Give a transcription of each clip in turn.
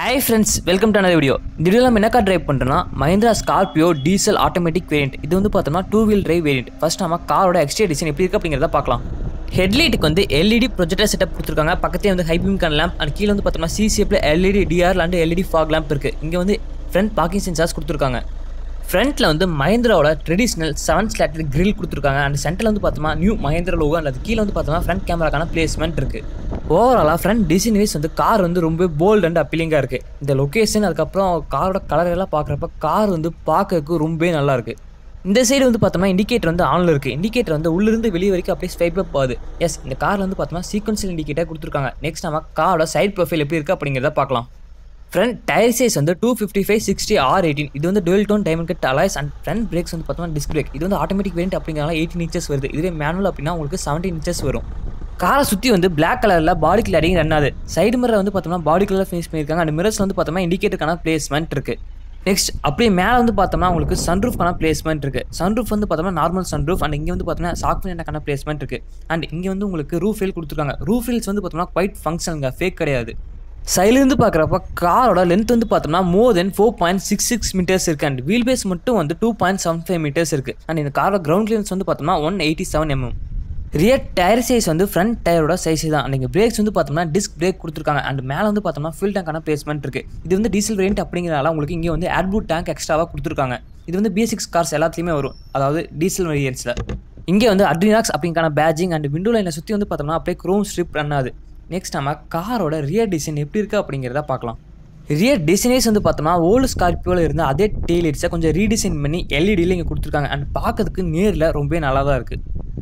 hi friends welcome to another video இந்த வீடியோவில் நம்ம என்ன கார் ட்ரைவ் பண்ணுறோம்னா Mahindra Scorpio diesel automatic variant இது வந்து பார்த்தோம்னா two wheel drive variant first நம்ம காரோட எக்ஸ்ட்ரா டிசைன் எப்படி இருக்குது அப்படிங்கிறத பார்க்கலாம் ஹெட்லைட்டுக்கு வந்து எல்இடி ப்ரொஜெக்டர் செட்டப் கொடுத்துருக்காங்க பக்கத்தே வந்து ஹைபீம் கன் லேம்ப் அண்ட் கீழே வந்து பார்த்தோம்னா சிசிஎஃப்ல LED DR and LED fog lamp இருக்குது இங்கே வந்து ஃப்ரண்ட் பார்க்கிங் சென்சார்ஸ் கொடுத்துருக்காங்க ஃப்ரண்ட்டில் வந்து மஹேந்திராவோட ட்ரெடிஷ்னல் செவன் ஸ்லாட்டட் grill கொடுத்துருக்காங்க அண்ட் சென்டரில் வந்து பார்த்தோம்னா நியூ மஹேந்திரா லோகோ அண்ட் அது கீழே வந்து பார்த்தோம்னா ஃப்ரண்ட் கேமராக்கான பிளேஸ்மெண்ட் இருக்குது ஓவராலாக ஃப்ரண்ட் டிசைன் வைஸ் வந்து கார் வந்து ரொம்ப போல்ட் அண்ட் அப்பீலிங்காக இருக்குது இந்த லொக்கேஷன் அதுக்கப்புறம் காரோட கலர் எல்லாம் பார்க்குறப்ப கார் வந்து பார்க்கறதுக்கு ரொம்பவே நல்லா இருக்குது இந்த சைடு வந்து பார்த்தோம்னா இண்டிகேட்டர் வந்து ஆனில் இருக்குது இண்டிகேட்டர் வந்து உள்ளிருந்து வெளியே வரைக்கும் அப்படியே ஸ்வைப் அப் ஆகுது எஸ் இந்த காரில் வந்து பார்த்தோம்னா சீக்வன்சியல் இண்டிகேட்டர் கொடுத்துருக்காங்க நெக்ஸ்ட் நம்ம காரோட சைட் ப்ரொஃபைல் எப்படி இருக்குது அப்படிங்கிறத பார்க்கலாம் ஃப்ரண்ட் டயர் சைஸ் வந்து two fifty five sixty R eighteen இது வந்து dual tone diamond cut alloys and front brakes வந்து பார்த்தோம்னா டிஸ்க் பிரேக் இது வந்து ஆட்டோமேட்டிக் வேரியன்ட் அப்படிங்கிறனால எயிட்டின் இன்ச்சஸ் வருது இதுவே மேனுவல் அப்படின்னா உங்களுக்கு செவன்டீன் இன்ச்சஸ் வரும் காரை சுற்றி வந்து பிளாக் கலரில் பாடி கிளாடிங் ரன் ஆகுது சைடு மிரர் வந்து பார்த்தோம்னா பாடி கலரில் ஃபினிஷ் பண்ணியிருக்காங்க அந்த மிரர்ஸ் வந்து பார்த்தோம்னா இண்டிகேட்டருக்கான பிளேஸ்மெண்ட் இருக்குது நெக்ஸ்ட் அப்படியே மேலே வந்து பார்த்தோம்னா உங்களுக்கு சன்ரூஃப்கான பிளேஸ்மெண்ட் இருக்குது சன்ரூஃப் வந்து பார்த்தோம்னா நார்மல் சன்ரூஃப் அண்ட் இங்கே வந்து பார்த்தோம்னா சாக் எனக்கான பிளேஸ்மெண்ட் இருக்குது அண்ட் இங்கே வந்து உங்களுக்கு ரூஃப் ஃபீல் கொடுத்துருக்காங்க ரூஃப் ஃபீல்ஸ் வந்து பார்த்தோம்னா குவைட் ஃபங்க்ஷனுங்க ஃபேக் கிடையாது சைட்லேருந்து பார்க்குறப்ப காரோட லென்த் வந்து பார்த்தோம்னா more than four point six six meters இருக்குது அண்ட் வீல் பேஸ் மட்டும் வந்து two point seven five meters இருக்குது அண்ட் இந்த காரோட கிரவுண்ட் கிளியன்ஸ் வந்து பார்த்தோம்னா one eighty seven MM rear tyre size வந்து ஃப்ரண்ட் டயரோட சைஸ் தான் நீங்கள் பிரேக்ஸ் வந்து பார்த்தோம்னா டிஸ்க் பிரேக் கொடுத்துருக்காங்க அண்ட் மேலே வந்து பார்த்தோம்னா ஃபில் டேங்கான பிளேஸ்மெண்ட் இருக்குது இது வந்து டீசல் வேரியன்ட் அப்படிங்கிறனால உங்களுக்கு இங்கே வந்து ஏர்பூட் டேங்க் எக்ஸ்ட்ராவாக கொடுத்துருக்காங்க இது வந்து பிஎஸ்சிக்ஸ் கார்ஸ் எல்லாத்துலேயுமே வரும் அதாவது டீசல் வேரியன்ஸில் இங்கே வந்து அட்ரினாக்ஸ் அப்படிங்கான பேஜிங் அண்ட் விண்டோ லைனை சுற்றி வந்து பார்த்தோம்னா அப்படியே க்ரோம் ஸ்ட்ரிப் ரன் ஆகுது நெக்ஸ்ட் நம்ம காரோட ரியர் டிசைன் எப்படி இருக்குது அப்படிங்கிறத பார்க்கலாம் ரியர் டிசைனேஸ் வந்து பார்த்தோம்னா ஓல்டு ஸ்கார்பியோவில் இருந்த அதே டெய்லைட்ஸை கொஞ்சம் ரீடிசைன் பண்ணி எல்இடியில் இங்கே கொடுத்துருக்காங்க அண்ட் பார்க்கறதுக்கு நேரில் ரொம்பவே நல்லா தான் இருக்குது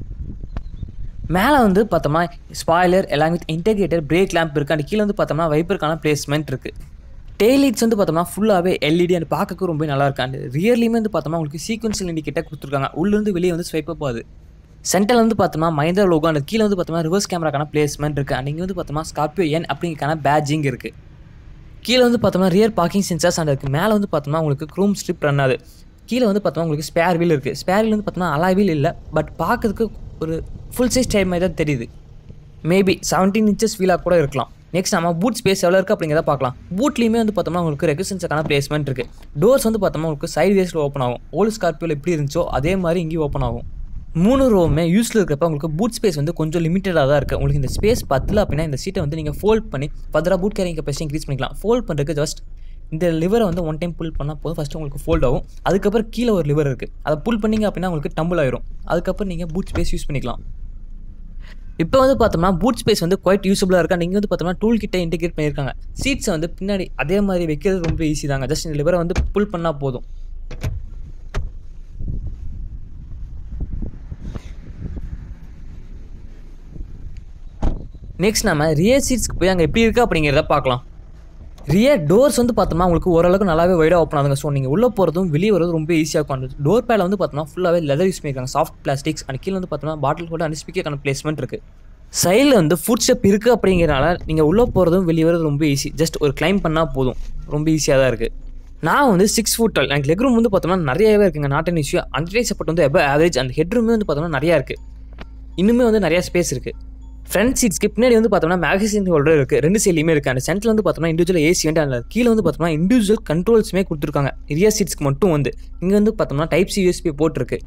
மேலே வந்து பார்த்தோம்னா ஸ்பாய்லர் எல்லாம் வித் இன்டெகிரேட்டர் பிரேக் லேம்ப் இருக்குது அண்ட் கீழே வந்து பார்த்தோம்னா வைப்பருக்கான பிளேஸ்மெண்ட் இருக்குது டெய்லைட்ஸ் வந்து பார்த்தோம்னா ஃபுல்லாகவே எல்இடி அண்ட் பார்க்கறதுக்கு ரொம்ப நல்லா இருக்கு அண்ட் ரியர்லியுமே வந்து பார்த்தோம்னா உங்களுக்கு சீக்வன்சியல் இண்டிகேட்டர் கொடுத்துருக்காங்க உள்ளேருந்து வெளியே வந்து ஸ்வைப் அப் ஆகுது சென்டரில் வந்து பார்த்தோம்னா மஹிந்திரா லோகோ அந்த கீழே வந்து பார்த்தோம்னா ரிவர்ஸ் கேமராக்கான பிளேஸ்மெண்ட் இருக்குது அண்ட் இங்கே வந்து பார்த்தோம்னா ஸ்கார்பியோ என் அப்படிங்கிறக்கான பேஜிங் இருக்குது கீழே வந்து பார்த்தோம்னா ரியர் பார்க்கிங் சென்சார்ஸ் அண்ட் இருக்குது மேலே வந்து பார்த்தோம்னா உங்களுக்கு க்ரூம் ஸ்ட்ரிப் ரன் ஆகுது கீழே வந்து பார்த்தோம்னா உங்களுக்கு ஸ்பேர் வீல் இருக்குது ஸ்பேர் வீல் வந்து பார்த்தோம்னா அலாய் வீல் இல்லை பட் பார்க்கறதுக்கு ஒரு ஃபுல் சைஸ் டைப் மாதிரி தான் தெரியுது மேபி செவன்டீன் இன்ச்சஸ் வீலாக கூட இருக்கலாம் நெக்ஸ்ட் நம்ம பூட் ஸ்பேஸ் எவ்வளோ இருக்குது அப்படிங்கிறத பார்க்கலாம் பூட்லேயுமே வந்து பார்த்தோம்னா உங்களுக்கு ரெகுசன்ஸுக்கான பிளேஸ்மெண்ட் இருக்குது டோர்ஸ் வந்து பார்த்தோம்னா உங்களுக்கு சைடு வேஸில் ஓப்பன் ஆகும் ஓல்டு ஸ்கார்பியோவில் எப்படி இருந்துச்சோ அதே மாதிரி இங்கேயும் ஓப்பன் ஆகும் மூணு ரோவுமே யூஸில் இருக்கிறப்ப உங்களுக்கு பூட் ஸ்பேஸ் வந்து கொஞ்சம் லிமிட்டடாக தான் இருக்குது உங்களுக்கு இந்த ஸ்பேஸ் பத்தல அப்படின்னா இந்த சீட்டை வந்து நீங்கள் ஃபோல்ட் பண்ணி ஃபர்தராக பூட் கேரிங் கெப்பாசிட்டி இன்க்ரீஸ் பண்ணிக்கலாம் ஃபோல்ட் பண்ணுறதுக்கு ஜஸ்ட் இந்த லிவரை வந்து ஒன் டைம் புல் பண்ணால் போதும் ஃபஸ்ட்டு உங்களுக்கு ஃபோல்ட் ஆகும் அதுக்கப்புறம் கீழே ஒரு லிவர் இருக்குது அதை புல் பண்ணிங்க அப்படின்னா உங்களுக்கு டம்பிள் ஆயிரும் அதுக்கப்புறம் நீங்கள் பூட் ஸ்பேஸ் யூஸ் பண்ணிக்கலாம் இப்போ வந்து பார்த்தோம்னா பூட் ஸ்பேஸ் வந்து குவைட் யூஸபுளாக இருக்கு அண்ட் இங்கே வந்து பார்த்தோம்னா டூல் கிட்ட இன்டிகிரேட் பண்ணியிருக்காங்க சீட்ஸை வந்து பின்னாடி அதே மாதிரி வைக்கிறது ரொம்ப ஈஸி தாங்க ஜஸ்ட் இந்த லிவரை வந்து புல் பண்ணால் போதும் நெக்ஸ்ட் நம்ம ரியர் சீட்ஸ்க்கு போய் அங்கே எப்படி இருக்குது அப்படிங்கிறத பார்க்கலாம் ரியர் டோர்ஸ் வந்து பார்த்தோம்னா உங்களுக்கு ஓரளவுக்கு நல்லாவே வைடாக ஓப்பன் ஆகுங்க ஸோ நீங்கள் உள்ளே போகிறதும் வெளியே வரதும் ரொம்ப ஈஸியாக இருக்கும் அந்த டோர் பேல வந்து பார்த்தோம்னா ஃபுல்லாகவே லெதர் யூஸ் பண்ணியிருக்காங்க சாஃப்ட் பிளாஸ்டிக்ஸ் அண்ட் கீழே வந்து பார்த்தோம்னா பாட்டில் கூட அண்ட் ஸ்பீக்கருக்கான பிளேஸ்மெண்ட் இருக்குது சைடில் வந்து ஃபுட் ஸ்டெப் இருக்குது அப்படிங்கிறனால நீங்கள் உள்ளே போகிறதும் வெளியே வரது ரொம்ப ஈஸி ஜஸ்ட் ஒரு கிளைம் பண்ணால் போதும் ரொம்ப ஈஸியாக தான் இருக்குது நான் வந்து சிக்ஸ் ஃபுட் டுவெல் எனக்கு லெக் ரூம் வந்து பார்த்தோம்னா நிறையவே இருக்குங்க not an issue under thigh support வந்து எபோ ஆவரேஜ் அந்த ஹெட் ரூமே வந்து பார்த்தோம்னா நிறையா இருக்குது இன்னுமே வந்து நிறையா ஸ்பேஸ் இருக்குது ஃப்ரண்ட் சீட்ஸ்க்கு பின்னாடி வந்து பார்த்தோம்னா மேகசின் ஹோல்டர் இருக்குது ரெண்டு சைட்லையுமே இருக்குது அந்த சென்டரில் வந்து பார்த்தோம்னா இண்டிவிஜுவல் ஏசி வந்து அந்த கீழே வந்து பார்த்தோம்னா இண்டிவிஜுவல் கண்ட்ரோல்ஸுமே கொடுத்துருக்காங்க ரியர் சீட்ஸ்க்கு மட்டும் வந்து இங்கே வந்து பார்த்தோம்னா டைப் சி யூஎஸ்பி போட்டிருக்கு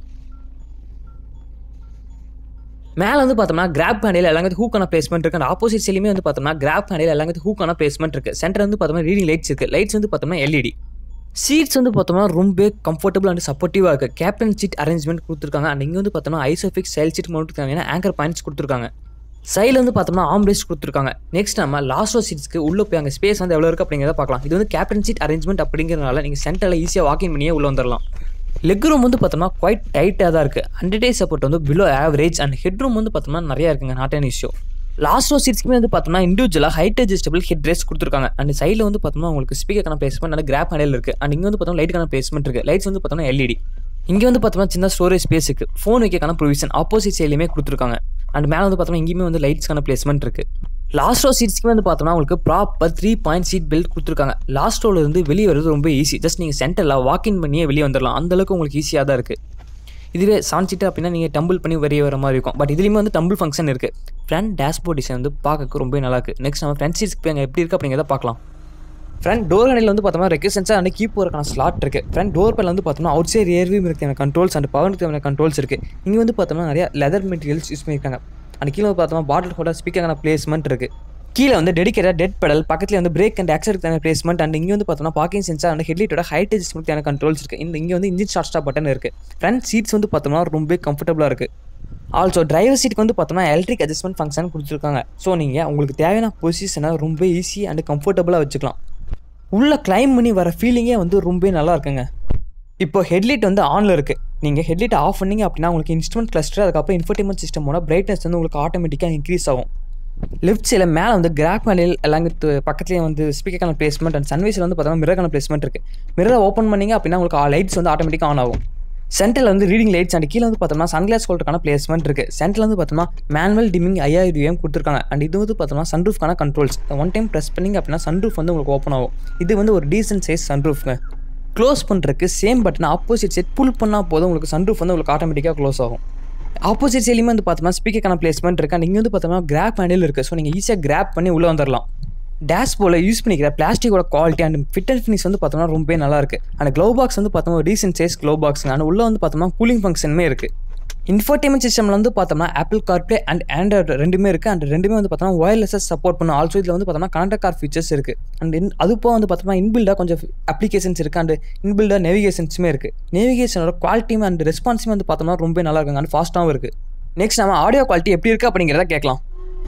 மேலே வந்து பார்த்தோம்னா கிராப் ஹேண்டில் எல்லாமே ஹூக்கான பிளேஸ்மெண்ட் இருக்குது அந்த ஆப்போசிட் சைட்லையுமே வந்து பார்த்தோம்னா கிராப் ஹேண்டில் எல்லாமே ஹூக்கான பிளேஸ்மெண்ட் இருக்குது சென்டர் வந்து பார்த்தோம்னா ரீடிங் லைட்ஸ் இருக்குது லைட்ஸ் வந்து பார்த்தோம்னா எல்இடி சீட்ஸ் வந்து பார்த்தோம்னா ரொம்ப கம்ஃபர்டபுள் அண்ட் சப்போர்ட்டிவாக இருக்குது கேப்டன் சீட் அரேஞ்ச்மெண்ட் கொடுத்துருக்காங்க அண்ட் இங்கே வந்து பார்த்தோம்னா ISOFIX child seat mount anchor points கொடுத்துருக்காங்க சைடில் வந்து பார்த்தோம்னா ஆம்ரேஸ்ட் கொடுத்துருக்காங்க நெக்ஸ்ட் நம்ம லாஸ்ட் ரோ சீட்ஸ்க்கு உள்ளே போய் அங்கே ஸ்பேஸ் வந்து எவ்வளோ இருக்குது அப்படிங்கிறத பார்க்கலாம் இது வந்து கேப்டன் சீட் அரேஞ்ச்மெண்ட் அப்படிங்கிறனால நீங்கள் சென்டரில் ஈஸியாக வாக்கிங் பண்ணியே உள்ளே வந்துடலாம் லெக் ரூம் வந்து பார்த்தோம்னா குவைட் டைட்டாக தான் இருக்குது அண்டர்டே சப்போர்ட் வந்து below average and head room வந்து பார்த்தோம்னா நிறையா இருக்குங்க not an issue last row சீட்ஸ்க்குமே வந்து பார்த்தோம்னா இண்டிவிஜுவலாக ஹைட் அட்ஜஸ்டபிள் ஹெட் ரெஸ்ட் கொடுத்துருக்காங்க அண்ட் சைடில் வந்து பார்த்தோம்னா உங்களுக்கு ஸ்பீக்கருக்கான பிளேஸ்மெண்ட் நல்ல கிராப் ஹேண்டில் இருக்குது அண்ட் இங்கே வந்து பார்த்தோம்னா லைட்டுக்கான பிளேஸ்மெண்ட் இருக்குது லைட்ஸ் வந்து பார்த்தோம்னா எல்இடி இங்கே வந்து பார்த்தோம்னா சின்ன ஸ்டோரேஜ் ஸ்பேஸ் இருக்குது ஃபோன் வைக்கக்கான ப்ரொவிஷன் ஆப்போசிட் சைட்லையுமே கொடுத்துருக்காங்க அண்ட் மேலே வந்து பார்த்தோம்னா இங்கேயுமே வந்து லைட்ஸ்க்கான பிளேஸ்மெண்ட் இருக்குது லாஸ்ட் ரோ சீட்ஸ்க்கு வந்து பார்த்தோம்னா உங்களுக்கு proper three point seat belt கொடுத்துருக்காங்க லாஸ்ட் ரோல இருந்து வெளியே வரது ரொம்ப ஈஸி ஜஸ்ட் நீங்கள் சென்டரில் வாக்கின் பண்ணியே வெளியே வந்துடலாம் அந்தளவுக்கு உங்களுக்கு ஈஸியாக தான் இருக்குது இதுவே செவன் சீட்டர் அப்படின்னா நீங்கள் டம்பிள் பண்ணி வெளியே வர மாதிரி இருக்கும் பட் இதுலேயுமே வந்து டம்பிள் ஃபங்க்ஷன் இருக்குது ஃப்ரண்ட் டேஷ்போர்ட் டிசைன் வந்து பார்க்கறதுக்கு ரொம்ப நல்லா இருக்குது நெக்ஸ்ட் நம்ம ஃப்ரண்ட் சீட்ஸ்க்கு போய் அங்கே எப்படி இருக்குது அப்படிங்கிறத பார்க்கலாம் ஃப்ரண்ட் டோர் ஹேண்டில் வந்து பார்த்தோம்னா ரெக்வசன்ஸாக வந்து கீப் போகிறக்கான ஸ்லாட் இருக்குது ஃப்ரண்ட் டோர் பேரில் வந்து பார்த்தோம்னா அவுட் சைட் ரியர்வியூ இருக்கான கண்ட்ரோல்ஸ் அண்ட் பவர் தேவையான கண்ட்ரோல்ஸ் இருக்குது இங்கே வந்து பார்த்தோம்னா நிறைய லெதர் மெட்டீரியல்ஸ் யூஸ் பண்ணியிருக்காங்க அண்ட் கீழே வந்து பார்த்தோம்னா பாட்டில் ஹோல்டர் ஸ்பீக்கரான பிளேஸ்மெண்ட் இருக்குது கீழே வந்து டெடிக்கேட்டட் டெட் பெடல் பக்கத்தில் வந்து பிரேக் அண்ட் ஆக்சருக்கு தேவையான பிளேஸ்மெண்ட் அண்ட் இங்கே வந்து பார்த்தோம்னா பார்க்கிங் சென்சார் அண்ட் ஹெட்லைட்டோட ஹைட் அட்ஜஸ்ட்மெண்ட் தேவையான கண்ட்ரோல்ஸ் இருக்குது இந்த இங்கே வந்து இன்ஜின் ஸ்டார்ட் ஸ்டாப் பட்டன் இருக்குது ஃப்ரண்ட் சீட்ஸ் வந்து பார்த்தோம்னா ரொம்ப கம்ஃபர்டபுளாக இருக்குது ஆல்சோ டிரைவர் சீட்டுக்கு வந்து பார்த்தோம்னா எலக்ட்ரிக் அட்ஜஸ்ட்மெண்ட் ஃபங்க்ஷன் கொடுத்துருக்காங்க ஸோ நீங்கள் உங்களுக்கு தேவையான பொசிஷனை ரொம்ப ஈஸி அண்ட் கம்ஃபர்டபுளாக வச்சுக்கலாம் உள்ளே கிளைம் பண்ணி வர ஃபீலிங்கே வந்து ரொம்ப நல்லா இருக்குங்க இப்போ ஹெட்லைட் வந்து ஆனில் இருக்குது நீங்கள் ஹெட்லைட் ஆஃப் பண்ணீங்க அப்படின்னா உங்களுக்கு இன்ஸ்ட்ருமெண்ட் கிளஸ்டர் அதுக்கப்புறம் இன்ஃபர்டைன்மெண்ட் சிஸ்டமோட பிரைட்னஸ் வந்து உங்களுக்கு ஆட்டோமேட்டிக்காக இன்க்ரீஸ் ஆகும் லெஃப்ட் சைடில் மேலே வந்து கிராப் மேலில் எல்லாம் பக்கத்துலேயே வந்து ஸ்பீக்கர்க்கான பிளேஸ்மெண்ட் அண்ட் சன்வைஸில் வந்து பார்த்தோம்னா மிரக்கான பிளேஸ்மெண்ட் இருக்குது மிரரை ஓப்பன் பண்ணீங்க அப்படின்னா உங்களுக்கு லைட்ஸ் வந்து ஆட்டோமேட்டிக்காக ஆன் ஆகும் சென்டரில் வந்து ரீடிங் லைட்ஸ் அண்ட் கீழே வந்து பார்த்தோம்னா சன்கிளாஸ் ஹோல்டருக்கான பிளேஸ்மெண்ட் இருக்குது சென்டரில் வந்து பார்த்தோம்னா மேனுவல் டிமிங் ஐயாயிரம் யூஎம் கொடுத்துருக்காங்க அண்ட் இது வந்து பார்த்தோம்னா சன்ரூஃப்கான கண்ட்ரோல்ஸ் ஒன் டைம் ப்ரெஸ் பண்ணிங்க அப்படின்னா சன்ரூஃப் வந்து உங்களுக்கு ஓப்பன் ஆகும் இது வந்து ஒரு டீசன்ட் சைஸ் சன்ரூஃப்ங்க க்ளோஸ் பண்ணுறதுக்கு same button opposite side pull பண்ணால் போதும் உங்களுக்கு சன்ரூஃப் வந்து உங்களுக்கு ஆட்டோமேட்டிக்காக க்ளோஸ் ஆகும் ஆப்போசிட் சைட்லையுமே வந்து பார்த்தோம்னா ஸ்பீக்கருக்கான பிளேஸ்மெண்ட் இருக்குது அண்ட் இங்கே வந்து பார்த்தோம்னா கிராப் ஹேண்டில் இருக்குது ஸோ நீங்கள் ஈஸியாக கிராப் பண்ணி உள்ளே வந்துடலாம் டேஷ்போர்டில் யூஸ் பண்ணிக்கிற பிளாஸ்டிக்கோட quality and fit and finish வந்து பார்த்தோம்னா ரொம்பவே நல்லா இருக்குது அண்ட் க்ளோ பாக்ஸ் வந்து பார்த்தோம்னா decent size glove box and உள்ளே வந்து பார்த்தோம்னா கூலிங் ஃபங்க்ஷனுமே இருக்குது இன்ஃபர்டைன்மெண்ட் சிஸ்டமில் வந்து பார்த்தோம்னா ஆப்பிள் கார்ப்ளே அண்ட் ஆண்ட்ராய்டு ரெண்டுமே இருக்குது அண்ட் ரெண்டுமே வந்து பார்த்தோம்னா ஒயர்லெஸ்ஸாக சப்போர்ட் பண்ணும் ஆல்சோ இதில் வந்து பார்த்தோம்னா கனெக்டர் கார் ஃபீச்சர்ஸ் இருக்குது அண்ட் இன் அது போக வந்து பார்த்தோம்னா இன்பில்டாக கொஞ்சம் அப்ளிகேஷன்ஸ் இருக்குது அண்ட் இன்பில்டாக நேவிகேஷன்ஸுமே இருக்குது நேவிகேஷனோட குவாலிட்டியும் அண்ட் ரெஸ்பான்ஸுமே வந்து பார்த்தோம்னா ரொம்ப நல்லா இருக்குங்க அண்ட் ஃபாஸ்ட்டாகவும் இருக்குது நெக்ஸ்ட் நம்ம ஆடியோ குவாலிட்டி எப்படி இருக்குது அப்படிங்கிறத கேட்கலாம்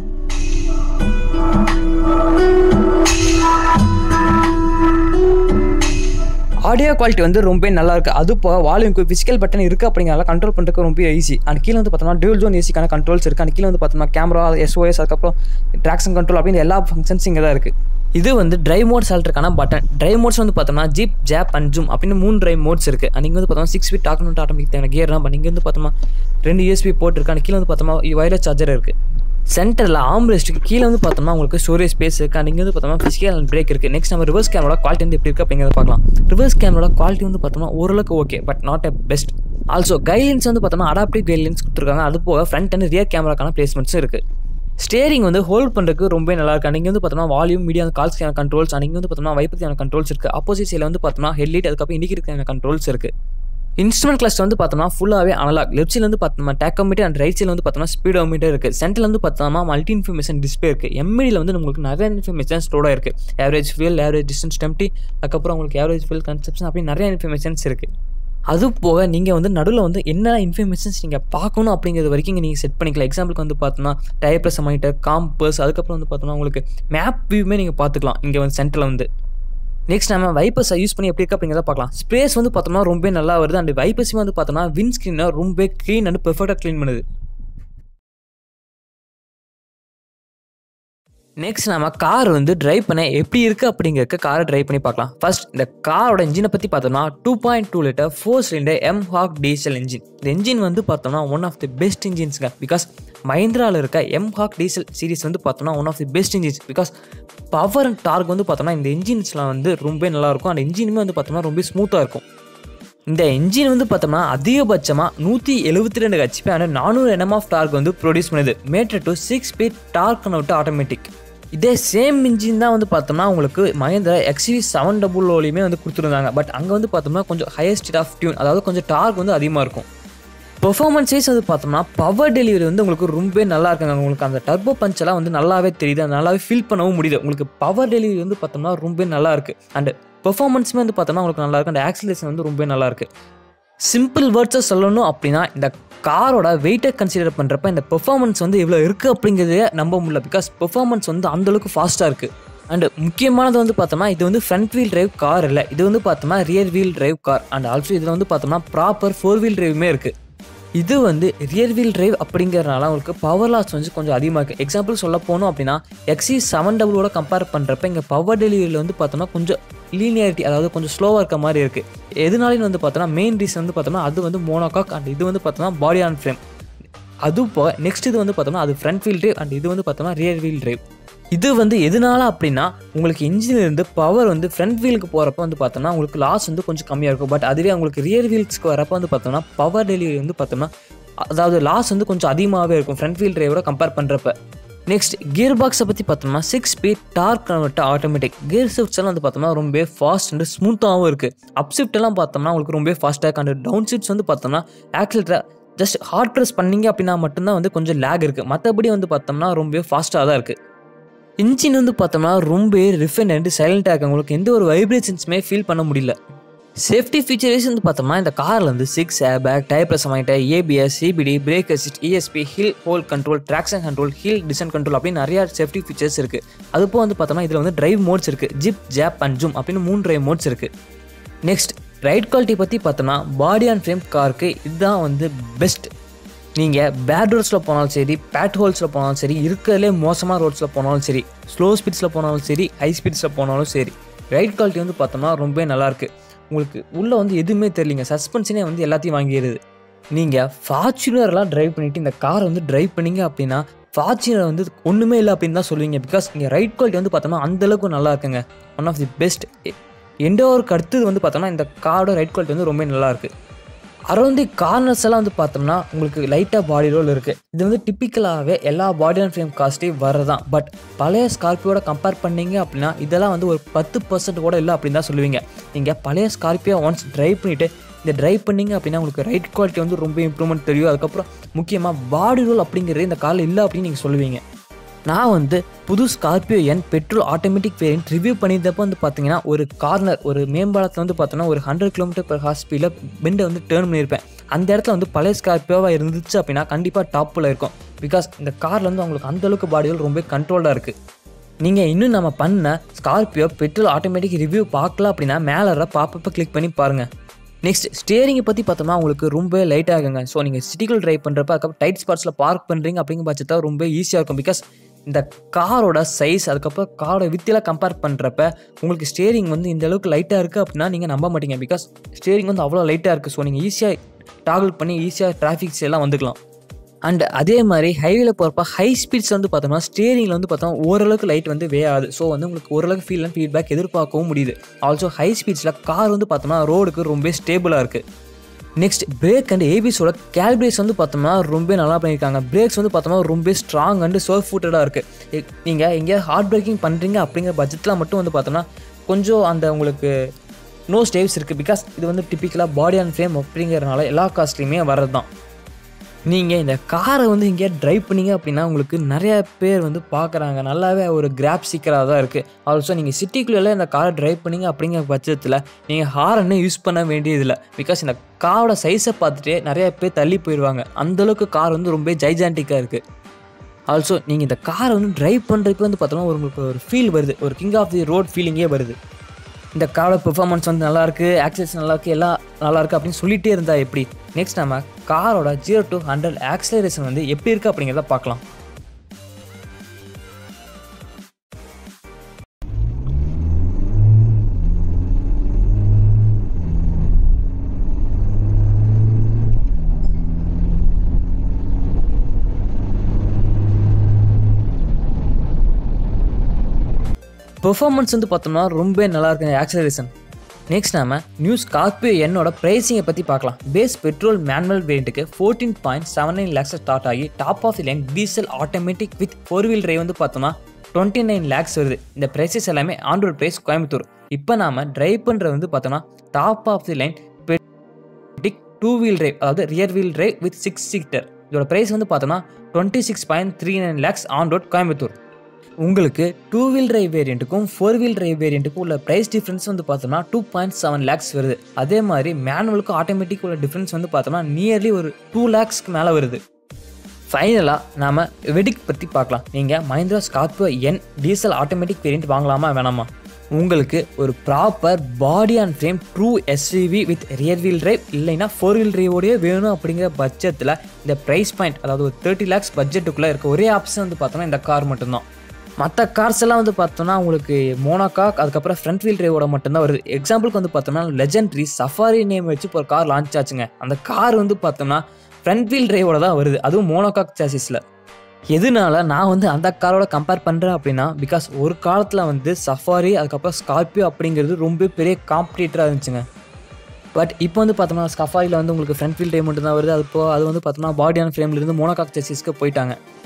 ஆடியோ குவாலிட்டி வந்து ரொம்ப நல்லா இருக்குது அது போக வால்யூம்க்கு ஃபிசிக்கல் பட்டன் இருக்குது அப்படிங்கிறத கண்ட்ரோல் பண்ணுறதுக்கு ரொம்ப ஈஸி அண்ட் கீழே வந்து பார்த்தோம்னா டியூல் ஜோன் ஏசிக்கான கண்ட்ரோல்ஸ் இருக்குது அண்ட் கீழே வந்து பார்த்தோம்னா கேமரா எஸ்ஓஎஸ் அதுக்கப்புறம் ட்ராக்ஷன் கண்ட்ரோல் அப்படின்னு எல்லா ஃபங்க்ஷன்ஸ் இங்கே தான் இருக்குது இது வந்து ட்ரைவ் மோட் சால்ட்டுக்கான பட்டன் ட்ரைவ் மோட்ஸ் வந்து பார்த்தோம்னா ஜிப் ஜாப் அண்ட் ஜூம் அப்படின்னு மூணு ட்ரைவ் மோட்ஸ் இருக்குது அண்ட் இங்கே வந்து பார்த்தோம்னா சிக்ஸ் ஃபீட் டாக் நோட் ஆட்டோமேட்டிக் தேவையான கியர் தான் இங்கே வந்து பார்த்தோம்னா ரெண்டு யூஎஸ்பி போட்டிருக்கு அண்ட் கீழே வந்து பார்த்தோம்னா வயர்லெஸ் சார்ஜர் இருக்குது சென்டரில் ஆம் ரெஸ்ட்டுக்கு கீழே வந்து பார்த்தோம்னா உங்களுக்கு ஸ்டோரேஜ் ஸ்பேஸ் இருக்குது அண்ட் இங்கே வந்து பார்த்தோம்னா ஃபிசிக்கல் அண்ட் பிரேக் இருக்குது நெக்ஸ்ட் நம்ம ரிவர்ஸ் கேமரா குவாலிட்டி வந்து எப்படி இருக்குது அப்படிங்கிறத பார்க்கலாம் ரிவர்ஸ் கேமரா குவாலிட்டி வந்து பார்த்தோம்னா ஓரளவுக்கு okay but not a best also guidelines வந்து பார்த்தோம்னா அடாப்டிவ் கைட்லைன்ஸ் கொடுத்துருக்காங்க அது போக ஃப்ரண்ட் அண்ட் ரியர் கேமராக்கான பிளேஸ்மெண்ட்ஸும் இருக்குது ஸ்டேரிங் வந்து ஹோல்ட் பண்ணுறதுக்கு ரொம்ப நல்லா இருக்கு அண்ட் இங்கே வந்து பார்த்தோம்னா volume media calls controls and இங்கே வந்து பார்த்தோம்னா வைப்பத்தியான கண்ட்ரோல்ஸ் இருக்குது ஆப்போசிட் சைடில் வந்து பார்த்தோம்னா ஹெட்லைட் அதுக்கப்புறம் இண்டிகேட்டர் கண்ட்ரோல்ஸ் இருக்குது இன்ஸ்ட்ருமெண்ட் கிளஸ்டர் வந்து பார்த்தோம்னா ஃபுல்லாகவே அனலாக் லெஃப்ட் சைடில் வந்து பார்த்தோம்னா டேக்கோமீட்டர் அண்ட் ரைட் சைடில் வந்து பார்த்தோம்னா ஸ்பீடோமீட்டர் இருக்குது சென்டரில் வந்து பார்த்தோம்னா மல்டி இன்ஃபர்மேஷன் டிஸ்பிளே இருக்குது எம்மிடியில் வந்து உங்களுக்கு நிறைய இன்ஃபர்மேஷன் ஸ்டோராக இருக்குது ஆவரேஜ் ஃபியல் ஆவரேஜ் டிஸ்டன்ஸ் டெம்டி அதுக்கப்புறம் உங்களுக்கு ஆவரேஜ் ஃபியல் கன்செப்ஷன் அப்படி நிறைய இன்ஃபர்மேஷன்ஸ் இருக்குது அது போக நீங்கள் வந்து நடுவில் வந்து என்ன இன்ஃபர்மேஷன்ஸ் நீங்கள் பார்க்கணும் அப்படிங்கிறது வரைக்கும் இங்கே நீங்கள் செட் பண்ணிக்கலாம் எக்ஸாம்பிளுக்கு வந்து பார்த்தோன்னா டயர் ப்ரெஸ் மானிட்டர் காம்பஸ் அதுக்கப்புறம் வந்து பார்த்தோன்னா உங்களுக்கு மேப் வியூமே நீங்கள் பார்த்துக்கலாம் இங்கே வந்து சென்டரில் வந்து நெக்ஸ்ட் நம்ம வைப்பர்ஸை யூஸ் பண்ணி எப்படி இருக்கு அப்படிங்கிறத பார்க்கலாம் ஸ்ப்ரேஸ் வந்து பார்த்தோம்னா ரொம்ப நல்லா வருது அண்ட் வைப்பர்ஸுமே வந்து பார்த்தோம்னா வின் ஸ்க்ரீனை ரொம்ப க்ளீன் அண்ட் பெர்ஃபெக்டாக க்ளீன் பண்ணுது நெக்ஸ்ட் நம்ம கார் வந்து டிரைவ் பண்ண எப்படி இருக்குது அப்படிங்கிறக்க காரை டிரைவ் பண்ணி பார்க்கலாம் ஃபர்ஸ்ட் இந்த காரோட இன்ஜினை பற்றி பார்த்தோம்னா two point two litre four cylinder M Hawk diesel engine இந்த இன்ஜின் வந்து பார்த்தோம்னா ஒன் ஆஃப் தி பெஸ்ட் இன்ஜின்ஸுங்க பிகாஸ் மஹிந்திராவில் இருக்க எம் ஹாக் டீசல் சீரிஸ் வந்து பார்த்தோம்னா one of the best engines because power and torque வந்து பார்த்தோம்னா இந்த இன்ஜின்ஸ்லாம் வந்து ரொம்ப நல்லாயிருக்கும் அந்த இன்ஜினுமே வந்து பார்த்தோம்னா ரொம்ப ஸ்மூத்தாக இருக்கும் இந்த இன்ஜின் வந்து பார்த்தோம்னா அதிகபட்சமாக நூற்றி எழுபத்தி ரெண்டு ஹெச்பி ஆனால் நானூறு என்எம் ஆஃப் டார்க் வந்து ப்ரொடியூஸ் பண்ணுது mated to six speed torque out automatic இதே சேம் இன்ஜின் தான் வந்து பார்த்தோம்னா உங்களுக்கு மஹேந்திரா எக்ஸ்வி செவன் டபுள் ஓலையுமே வந்து கொடுத்துருந்தாங்க பட் அங்கே வந்து பார்த்தோம்னா கொஞ்சம் ஹையர் ஸ்பீட் ஆஃப் டியூன் அதாவது கொஞ்சம் டார்க் வந்து அதிகமாக இருக்கும் பெர்ஃபார்மன்ஸ் வைஸ் வந்து பார்த்தோம்னா பவர் டெலிவரி வந்து உங்களுக்கு ரொம்ப நல்லா இருக்குங்க உங்களுக்கு அந்த டர்போ பஞ்செல்லாம் வந்து நல்லாவே தெரியுது அது நல்லாவே ஃபீல் பண்ணவும் முடியுது உங்களுக்கு பவர் டெலிவரி வந்து பார்த்தோம்னா ரொம்ப நல்லா இருக்குது அண்ட் பெர்ஃபார்மன்ஸுமே வந்து பார்த்தோம்னா உங்களுக்கு நல்லா இருக்கு அந்த ஆக்சிலேஷன் வந்து ரொம்ப நல்லா இருக்கு சிம்பிள் வேர்ட்ஸை சொல்லணும் அப்படின்னா இந்த காரோட வெயிட்டை கன்சிடர் பண்ணுறப்ப இந்த பெர்ஃபார்மன்ஸ் வந்து இவ்வளோ இருக்குது அப்படிங்கிறதே நம்ப முடியல பிகாஸ் பெர்ஃபார்மன்ஸ் வந்து அந்தளவுக்கு ஃபாஸ்ட்டாக இருக்குது அண்ட் முக்கியமானது வந்து பார்த்தோம்னா இது வந்து ஃப்ரண்ட் வீல் டிரைவ் கார் இல்லை இது வந்து பார்த்தோம்னா rear wheel drive car and also இதில் வந்து பார்த்தோம்னா ப்ராப்பர் ஃபோர் வீல் டிரைவுமே இருக்குது இது வந்து ரியர் வீல் டிரைவ் அப்படிங்கிறனால உங்களுக்கு பவர் லாஸ் வந்து கொஞ்சம் அதிகமாக இருக்குது எக்ஸாம்பிள் சொல்ல போனோம் அப்படின்னா எக்ஸி செவன் டபுளோட கம்பேர் பண்ணுறப்ப இங்கே பவர் டெலிவரியில் வந்து பார்த்தோம்னா கொஞ்சம் லீனியாரிட்டி அதாவது கொஞ்சம் ஸ்லோவாக இருக்க மாதிரி இருக்குது எதுனாலும் வந்து பார்த்தோம்னா மெயின் ரீசன் வந்து பார்த்தோம்னா அது வந்து மோனோகாக் அண்ட் இது வந்து பார்த்தோம்னா பாடி ஆன் ஃப்ரேம் அது போக நெக்ஸ்ட் இது வந்து பார்த்தோம்னா அது ஃப்ரண்ட் வீல் டிரைவ் அண்ட் இது வந்து பார்த்தோம்னா ரியர் வீல் டிரைவ் இது வந்து எதனால அப்படின்னா உங்களுக்கு இன்ஜினில் இருந்து பவர் வந்து ஃப்ரண்ட் வீலுக்கு போகிறப்ப வந்து பார்த்தோம்னா உங்களுக்கு லாஸ் வந்து கொஞ்சம் கம்மியாக இருக்கும் பட் அதுவே உங்களுக்கு ரியர் வீல்ஸ்க்கு வரப்போ வந்து பார்த்தோம்னா பவர் டெலிவரி வந்து பார்த்தோம்னா அதாவது லாஸ் வந்து கொஞ்சம் அதிகமாகவே இருக்கும் ஃப்ரண்ட் வீல் டிரைவரோட கம்பேர் பண்ணுறப்ப நெக்ஸ்ட் கியர் பாக்ஸை பற்றி பார்த்தோம்னா six speed torque convert automatic gear shifts எல்லாம் வந்து பார்த்தோம்னா ரொம்ப ஃபாஸ்ட் அண்ட் ஸ்மூத்தாகவும் இருக்குது அப் ஷிஃப்ட் எல்லாம் பார்த்தோம்னா உங்களுக்கு ரொம்ப ஃபாஸ்ட்டாக அண்ட் டவுன் ஷிஃப்ட்ஸ் வந்து பார்த்தோம்னா ஆக்சிலேட்டர் ஜஸ்ட் ஹார்ட் ப்ரெஸ் பண்ணீங்க அப்படின்னா மட்டும்தான் வந்து கொஞ்சம் லேக் இருக்குது மற்றபடி வந்து பார்த்தோம்னா ரொம்ப ஃபாஸ்ட்டாக தான் இருக்குது இன்ஜின் வந்து பார்த்தோம்னா ரொம்ப ரிஃபைன் அண்ட் சைலண்ட்டாக இருக்கு உங்களுக்கு எந்த ஒரு வைப்ரேஷன்ஸுமே ஃபீல் பண்ண முடியல சேஃப்டி ஃபீச்சர்ஸ் வந்து பார்த்தோம்னா இந்த காரில் வந்து six air bag tyre pressure அமைட்ட ABS CBD brake assist ESP hill hold control traction control hill descent control அப்படின்னு நிறைய சேஃப்டி ஃபீச்சர்ஸ் இருக்குது அது போக வந்து பார்த்தோம்னா இதில் வந்து டிரைவ் மோட்ஸ் இருக்குது ஜிப் ஜாப் அண்ட் ஜூம் அப்படின்னு மூணு டிரைவ் மோட்ஸ் இருக்குது நெக்ஸ்ட் ரைட் குவாலிட்டி பற்றி பார்த்தோம்னா பாடி அண்ட் ஃப்ரேம் காருக்கு இதுதான் வந்து பெஸ்ட் நீங்கள் பேட் ரோட்ஸில் போனாலும் சரி பேட் ஹோல்ஸில் போனாலும் சரி இருக்கிறதுலே மோசமான ரோட்ஸில் போனாலும் சரி ஸ்லோ ஸ்பீட்ஸில் போனாலும் சரி ஹை ஸ்பீட்ஸில் போனாலும் சரி ரைட் குவாலிட்டி வந்து பார்த்தோம்னா ரொம்ப நல்லாயிருக்கு உங்களுக்கு உள்ளே வந்து எதுவுமே தெரியலிங்க சஸ்பென்ஷனே வந்து எல்லாத்தையும் வாங்கிடுது நீங்கள் ஃபார்ச்சுனர்லாம் ட்ரைவ் பண்ணிவிட்டு இந்த காரை வந்து ட்ரைவ் பண்ணீங்க அப்படின்னா ஃபார்ச்சுனர் வந்து ஒன்றுமே இல்லை அப்படின்னு தான் சொல்லுவீங்க பிகாஸ் இங்கே ரைட் குவாலிட்டி வந்து பார்த்தோம்னா அந்தளவுக்கு நல்லா இருக்குங்க ஒன் ஆஃப் தி பெஸ்ட் எண்டோருக்கு அடுத்தது வந்து பார்த்தோம்னா இந்த காரோட ரைட் குவாலிட்டி வந்து ரொம்ப நல்லாயிருக்கு அரௌண்ட் தி கார்னர்ஸ் எல்லாம் வந்து பார்த்தோம்னா உங்களுக்கு லைட்டாக பாடி ரோல் இருக்குது இது வந்து டிப்பிக்கலாகவே எல்லா பாடி அண்ட் ஃப்ரேம் காஸ்ட்டையும் வரதான் பட் பழைய ஸ்கார்பியோட கம்பேர் பண்ணீங்க அப்படின்னா இதெல்லாம் வந்து ஒரு பத்து பர்சன்ட் கூட இல்லை அப்படின்னு தான் சொல்லுவீங்க நீங்கள் பழைய ஸ்கார்பியோ ஒன்ஸ் ட்ரைவ் பண்ணிவிட்டு இந்த ட்ரைவ் பண்ணீங்க அப்படின்னா உங்களுக்கு ரைட் குவாலிட்டி வந்து ரொம்ப இம்ப்ரூவ்மெண்ட் தெரியும் அதுக்கப்புறம் முக்கியமாக பாடி ரோல் அப்படிங்கிறது இந்த காரில் இல்லை அப்படின்னு நீங்கள் சொல்லுவீங்க நான் வந்து புது Scorpio N petrol automatic variant review பண்ணியிருந்தப்போ வந்து பார்த்தீங்கன்னா ஒரு கார்னர் ஒரு மேம்பாலத்தில் வந்து பார்த்தோன்னா ஒரு ஹண்ட்ரட் கிலோமீட்டர் per ஹார் ஸ்பீடில் பெண்டை வந்து டேர்ன் பண்ணியிருப்பேன் அந்த இடத்துல வந்து பழைய ஸ்கார்பியோவாக இருந்துச்சு அப்படின்னா கண்டிப்பாக டாப்பில் இருக்கும் பிகாஸ் இந்த காரில் வந்து அவங்களுக்கு அந்தளவுக்கு பாடிகள் ரொம்ப கண்ட்ரோல்டாக இருக்குது நீங்கள் இன்னும் நம்ம பண்ண ஸ்கார்பியோ பெட்ரோல் ஆட்டோமேட்டிக் ரிவ்யூ பார்க்கல அப்படின்னா மேலே வர பாப்பப்போ கிளிக் பண்ணி பாருங்கள் நெக்ஸ்ட் ஸ்டேரிங்கை பற்றி பார்த்தோம்னா உங்களுக்கு ரொம்ப லைட்டாக இருக்குங்க ஸோ நீங்கள் சிட்டிக்குள் ட்ரைவ் பண்ணுறப்ப அதுக்கப்புறம் டைட் ஸ்பாட்ஸில் பார்க் பண்ணுறீங்க அப்படிங்கிற பட்சத்தில் ரொம்ப ஈஸியாக இருக்கும் பிகாஸ் இந்த காரோட சைஸ் அதுக்கப்புறம் காரோட வித்தியில் கம்பேர் பண்ணுறப்ப உங்களுக்கு ஸ்டேரிங் வந்து இந்த அளவுக்கு லைட்டாக இருக்குது அப்படின்னா நீங்கள் நம்ப மாட்டீங்க பிகாஸ் ஸ்டேரிங் வந்து அவ்வளோ லைட்டாக இருக்குது ஸோ நீங்கள் ஈஸியாக டாகல் பண்ணி ஈஸியாக டிராஃபிக்ஸ் எல்லாம் வந்துக்கலாம் அண்ட் அதே மாதிரி ஹைவேல போகிறப்ப ஹை ஸ்பீட்ஸ் வந்து பார்த்தோம்னா ஸ்டேரிங்கில் வந்து பார்த்தோம் ஓரளவுக்கு லைட் வந்து வே ஆகுது ஸோ வந்து உங்களுக்கு ஓரளவுக்கு ஃபீல் அண்ட் ஃபீட்பேக் எதிர்பார்க்கவும் முடியுது ஆல்சோ ஹை ஸ்பீட்ஸில் கார் வந்து பார்த்தோம்னா ரோடுக்கு ரொம்ப ஸ்டேபிளாக இருக்குது நெக்ஸ்ட் பிரேக் அண்ட் ஏபிஸோட கேல்பிரேஸ் வந்து பார்த்தோம்னா ரொம்ப நல்லா பண்ணியிருக்காங்க பிரேக்ஸ் வந்து பார்த்தோம்னா ரொம்ப ஸ்ட்ராங் அண்ட் சோர் ஃபுட்டடாக இருக்குது நீங்கள் எங்கேயாவது ஹார்ட் பிரேக்கிங் பண்ணுறீங்க அப்படிங்கிற பட்ஜெட்டில் மட்டும் வந்து பார்த்தோம்னா கொஞ்சம் அந்த உங்களுக்கு நோ ஸ்டேவ்ஸ் இருக்குது பிகாஸ் இது வந்து டிப்பிக்கலாக பாடி அண்ட் ஃப்ரேம் அப்படிங்கிறனால எல்லா காஸ்ட்லேயுமே வர்றது தான் நீங்கள் இந்த காரை வந்து இங்கே ட்ரைவ் பண்ணீங்க அப்படின்னா உங்களுக்கு நிறைய பேர் வந்து பார்க்குறாங்க நல்லாவே ஒரு கிராப் சீக்கராக தான் இருக்குது ஆல்சோ நீங்கள் சிட்டிக்குள்ளே இந்த காரை ட்ரைவ் பண்ணீங்க அப்படிங்கிற பட்சத்தில் நீங்கள் ஹாரனே யூஸ் பண்ண வேண்டியதில்லை பிகாஸ் இந்த காரோட சைஸை பார்த்துட்டே நிறைய பேர் தள்ளி போயிடுவாங்க அந்தளவுக்கு கார் வந்து ரொம்ப ஜைஜாண்டிக்காக இருக்குது ஆல்சோ நீங்கள் இந்த காரை வந்து ட்ரைவ் பண்ணுறதுக்கு வந்து பார்த்தோன்னா ஒரு உங்களுக்கு ஒரு ஃபீல் வருது ஒரு கிங் ஆஃப் தி ரோட் ஃபீலிங்கே வருது இந்த காரோட பெர்ஃபார்மன்ஸ் வந்து நல்லா இருக்கு ஆக்சஸ் நல்லா இருக்கு எல்லாம் நல்லா இருக்கு அப்படின்னு சொல்லிட்டே இருந்தா எப்படி நெக்ஸ்ட் நம்ம காரோட ஜீரோ டு ஹண்ட்ரட் ஆக்சலரேஷன் வந்து எப்படி இருக்கு அப்படிங்கிறத பார்க்கலாம் பெர்ஃபார்மன்ஸ் வந்து பார்த்தோம்னா ரொம்ப நல்லா இருக்கு ஆக்சலரேஷன் நெக்ஸ்ட் நாம நியூ ஸ்கார்பியோ என்னோட ப்ரைஸிங்கை பற்றி பார்க்கலாம் பேஸ் பெட்ரோல் மேனுவல் வேரியண்ட்டுக்கு fourteen point seven nine lakhs start ஆகி top of the line diesel automatic with four wheel drive வந்து பார்த்தோம்னா டுவெண்ட்டி நைன் லேக்ஸ் வருது இந்த ப்ரைஸஸ் எல்லாமே ஆண்ட்ராய்ட் ப்ரைஸ் கோயம்புத்தூர் இப்போ நாம டிரைவ் பண்ணுறது வந்து பார்த்தோம்னா டாப் ஆஃப் தி லைன் டிக் டூ வீல் டிரைவ் அதாவது rear wheel drive with six seater இதோட ப்ரைஸ் வந்து பார்த்தோம்னா twenty six point three nine lakhs on road Coimbatore உங்களுக்கு டூ வீல் டிரைவ் வேரியண்ட்டுக்கும் ஃபோர் வீல் டிரைவ் வேரியண்ட்டுக்கும் உள்ள ப்ரைஸ் டிஃப்ரென்ஸ் வந்து பார்த்தோம்னா டூ பாயிண்ட் செவன் லேக்ஸ் வருது அதே மாதிரி மேனுவலுக்கும் ஆட்டோமேட்டிக் உள்ள டிஃப்ரென்ஸ் வந்து பார்த்தோம்னா நியர்லி ஒரு டூ லேக்ஸ்க்கு மேலே வருது ஃபைனலாக நாம் வெடிக் பற்றி பார்க்கலாம் நீங்கள் Mahindra Scorpio N diesel automatic variant வாங்கலாமா வேணாமா உங்களுக்கு ஒரு proper body and frame true SUV with rear wheel drive இல்லைன்னா ஃபோர் வீல் டிரைவோடய வேணும் அப்படிங்கிற பட்ஜெட்டில் இந்த ப்ரைஸ் பாயிண்ட் அதாவது ஒரு தேர்ட்டி லேக்ஸ் பட்ஜெட்டுக்குள்ளே இருக்க ஒரே ஆப்ஷன் வந்து பார்த்தோம்னா இந்த கார் மட்டும்தான் மற்ற கார்ஸ் எல்லாம் வந்து பார்த்தோம்னா உங்களுக்கு மோனாகாக் அதுக்கப்புறம் ஃப்ரண்ட் வீல் டிரைவோட மட்டும்தான் வருது எக்ஸாம்பிளுக்கு வந்து பார்த்தோம்னா லெஜெண்ட்ரி சஃபாரி நேம் வச்சு இப்போ ஒரு கார் லான்ச் ஆச்சுங்க அந்த கார் வந்து பார்த்தோம்னா ஃப்ரண்ட் வீல் டிரைவோட தான் வருது அதுவும் மோனோகாக் சாசிஸில் எதனால நான் வந்து அந்த காரோட கம்பேர் பண்ணுறேன் அப்படின்னா பிகாஸ் ஒரு காலத்தில் வந்து சஃபாரி அதுக்கப்புறம் ஸ்கார்பியோ அப்படிங்கிறது ரொம்ப பெரிய காம்படிட்டராக இருந்துச்சுங்க பட் இப்போ வந்து பார்த்தோம்னா ஸ்கஃபாரியில் வந்து உங்களுக்கு ஃப்ரண்ட் வீல் டைம் மட்டும் தான் வருது அது இப்போ அது வந்து பார்த்தோம்னா பாடியான ஃப்ரேம்லேருந்து மோனோகாக் சசிஸ்க்கு போயிட்டாங்க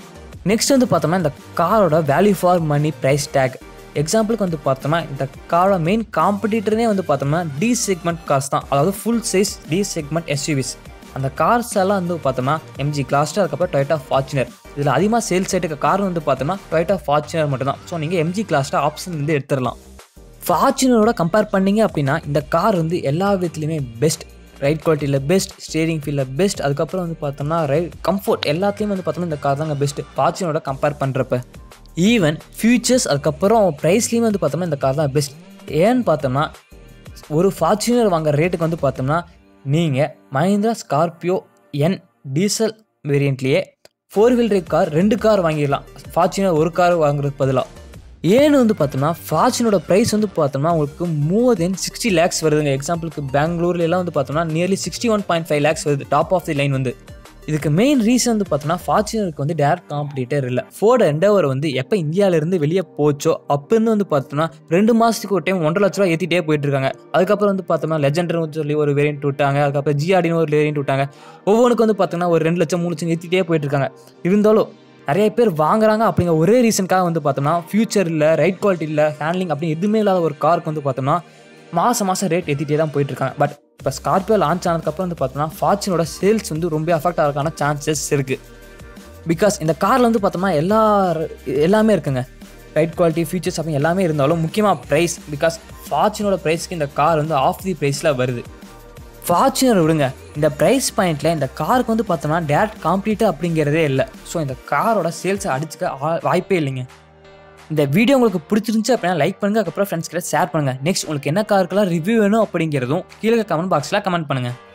நெக்ஸ்ட் வந்து பார்த்தோம்னா இந்த காரோட value for money price tag எக்ஸாம்பிளுக்கு வந்து பார்த்தோம்னா இந்த காரோட மெயின் காம்படிட்டர்னே வந்து பார்த்தோம்னா டி செக்மெண்ட் கார்ஸ் தான் அதாவது full size D segment SUVs அந்த கார்ஸ் எல்லாம் வந்து பார்த்தோம்னா எம்ஜி கிளாஸ்டர் அதுக்கப்புறம் டொயட்டா ஃபார்ச்சுனர் இதில் அதிகமாக சேல்ஸ் ஆகிட்டு கார் வந்து பார்த்தோம்னா டொயட்டா ஃபார்ச்சுனர் மட்டும்தான் ஸோ நீங்கள் எம்ஜி கிளாஸ்டர் ஆப்ஷன் வந்து எடுத்துடலாம் ஃபார்ச்சுனரோட கம்பேர் பண்ணீங்க அப்படின்னா இந்த கார் வந்து எல்லா விதத்துலையுமே பெஸ்ட் ரைட் குவாலிட்டியில் பெஸ்ட் ஸ்டேரிங் ஃபீல்டில் பெஸ்ட் அதுக்கப்புறம் வந்து பார்த்தோம்னா ரைட் கம்ஃபர்ட் எல்லாத்தையும் வந்து பார்த்தோம்னா இந்த கார் தாங்க பெஸ்ட் ஃபார்ச்சுனரோட கம்பேர் பண்ணுறப்ப ஈவன் ஃபியூச்சர்ஸ் அதுக்கப்புறம் ப்ரைஸ்லேயும் வந்து பார்த்தோம்னா இந்த கார் தான் பெஸ்ட் ஏன்னு பார்த்தோம்னா ஒரு ஃபார்ச்சுனர் வாங்குற ரேட்டுக்கு வந்து பார்த்தோம்னா நீங்கள் மஹிந்திரா ஸ்கார்பியோ என் டீசல் வேரியண்ட்லேயே ஃபோர் வீல் டிரைவ் கார் ரெண்டு கார் வாங்கிடலாம் ஃபார்ச்சுனர் ஒரு கார் வாங்குறதுக்கு பதிலாக ஏன்னு வந்து பார்த்தோம்னா ஃபார்ச்சுனோட ப்ரைஸ் வந்து பார்த்தோம்னா உங்களுக்கு மோர் தென் சிக்ஸ்டி லேக்ஸ் வருதுங்க எக்ஸாம்பிளுக்கு பெங்களூர்ல எல்லாம் வந்து பார்த்தோம்னா nearly sixty one point five lakhs வருது டாப் ஆஃப் தி லைன் வந்து இதுக்கு மெயின் ரீசன் வந்து பார்த்தோம்னா ஃபார்ச்சுனருக்கு வந்து டேரக்ட் காம்படிட்டர் இல்லை ஃபோர்டு எண்டவர் வந்து எப்போ இந்தியாவிலேருந்து வெளியே போச்சோ அப்போருந்து வந்து பார்த்தோம்னா ரெண்டு மாதத்துக்கு ஒரு டைம் ஒன்றரை லட்ச ரூபா ஏற்றிட்டே போயிட்டு இருக்காங்க அதுக்கப்புறம் வந்து பார்த்தோம்னா லெஜெண்டர்னு சொல்லி ஒரு வேரியன்ட் விட்டாங்க அதுக்கப்புறம் ஜிஆர்டின்னு ஒரு வேரியன்ட் விட்டாங்க ஒவ்வொன்றுக்கு வந்து பார்த்தோம்னா ஒரு ரெண்டு லட்சம் மூணு லட்சம் ஏற்றிட்டே போயிட்டு இருக்காங்க இருந்தாலும் நிறைய பேர் வாங்குறாங்க அப்படிங்கிற ஒரே ரீசனுக்காக வந்து பார்த்தோம்னா ஃபியூச்சர் இல்லை ரைட் குவாலிட்டி இல்லை ஹேண்ட்லிங் அப்படி எதுவுமே இல்லாத ஒரு காருக்கு வந்து பார்த்தோம்னா மாதம் மாதம் ரேட் ஏற்றிட்டே தான் போயிட்டு இருக்காங்க பட் இப்போ ஸ்கார்பியோ லான்ச் ஆனதுக்கப்புறம் வந்து பார்த்தோம்னா ஃபார்ச்சுனோட சேல்ஸ் வந்து ரொம்ப அஃபெக்ட் ஆகிறதுக்கான சான்சஸ் இருக்குது பிகாஸ் இந்த காரில் வந்து பார்த்தோம்னா எல்லா எல்லாமே இருக்குங்க ரைட் குவாலிட்டி ஃபீச்சர்ஸ் அப்படி எல்லாமே இருந்தாலும் முக்கியமாக ப்ரைஸ் பிகாஸ் ஃபார்ச்சுனோட ப்ரைஸ்க்கு இந்த கார் வந்து ஆஃப் தி ப்ரைஸில் வருது ஃபார்ச்சுனர் விடுங்க இந்த ப்ரைஸ் பாயிண்ட்டில் இந்த காருக்கு வந்து பார்த்தோம்னா டேரக்ட் காம்படிட்டர் அப்படிங்கிறதே இல்லை ஸோ இந்த காரோட சேல்ஸை அடிச்சுக்க ஆ- வாய்ப்பே இல்லைங்க இந்த வீடியோ உங்களுக்கு பிடிச்சிருந்துச்சு அப்படின்னா லைக் பண்ணுங்க அதுக்கப்புறம் ஃப்ரெண்ட்ஸ் கிட்ட ஷேர் பண்ணுங்க நெக்ஸ்ட் உங்களுக்கு என்ன காருக்கெல்லாம் ரிவ்யூ வேணும் அப்படிங்கிறதும் கீழே கமெண்ட் பாக்ஸில் கமெண்ட் பண்ணுங்க